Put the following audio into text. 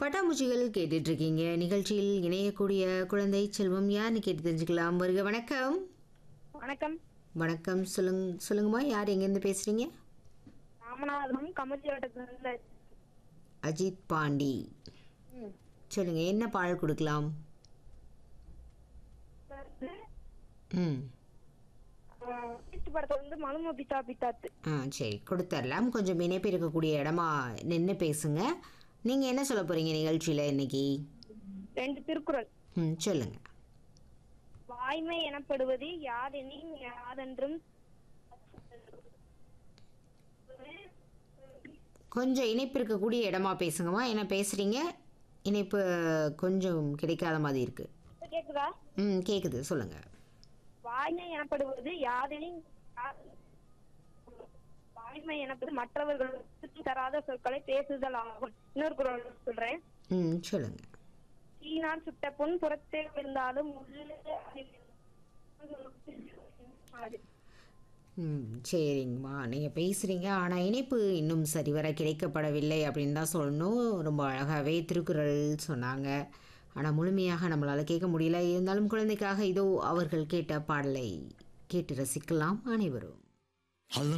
பட்டாம்பூச்சிகள் கேட்டுட்டு இருக்கீங்க நிகழ்ச்சியில் இணையக்கூடிய குழந்தை செல்வம் யாருன்னு கேட்டு தெரிஞ்சுக்கலாம் வருக வணக்கம் வணக்கம் வணக்கம் சொல்லுங்க சொல்லுங்கம்மா யார் எங்கேருந்து பேசுறீங்க ராமநாதபுரம் கமர்ச்சி வட்டத்துல அஜித் பாண்டி சொல்லுங்க என்ன பால் கொடுக்கலாம் ம் வீட்டு படத்துல வந்து மலும பித்தா பித்தாத்து ஆ சரி கொடுத்துடலாம் கொஞ்சம் இணைப்பு இருக்கக்கூடிய இடமா நின்று பேசுங்க நீங்கள் என்ன சொல்ல போகிறீங்க நிகழ்ச்சியில் இன்னைக்கு ரெண்டு திருக்குறள் ம் சொல்லுங்க வாய்மை எனப்படுவது யாதெனின் யாதென்றும் கொஞ்சம் இணைப்பு இருக்கக்கூடிய இடமா பேசுங்கம்மா என்ன பேசுகிறீங்க இணைப்பு கொஞ்சம் கிடைக்காத மாதிரி இருக்குது கேக்குதா ம் கேட்குது சொல்லுங்கள் வாய்மை எனப்படுவது யாதெனின் யா- வாய்மை எனப்பது மற்றவர்களுக்கு தராத சொற்களை பேசுதல் ஆகும் இன்னொரு குறள் சொல்றேன் ம் சொல்லுங்கள் தீனால் சுட்ட பொன் புறத்தே இருந்தாலும் உள்ளே அது ம் சரிங்கம்மா நீங்கள் பேசுகிறீங்க ஆனால் இணைப்பு இன்னும் சரிவர கிடைக்கப்படவில்லை அப்படின்னு தான் சொல்லணும் ரொம்ப அழகாகவே திருக்குறள் சொன்னாங்க ஆனால் முழுமையாக நம்மளால் கேட்க முடியல இருந்தாலும் குழந்தைக்காக இதோ அவர்கள் கேட்ட பாடலை கேட்டு ரசிக்கலாம் அனைவரும் Hello,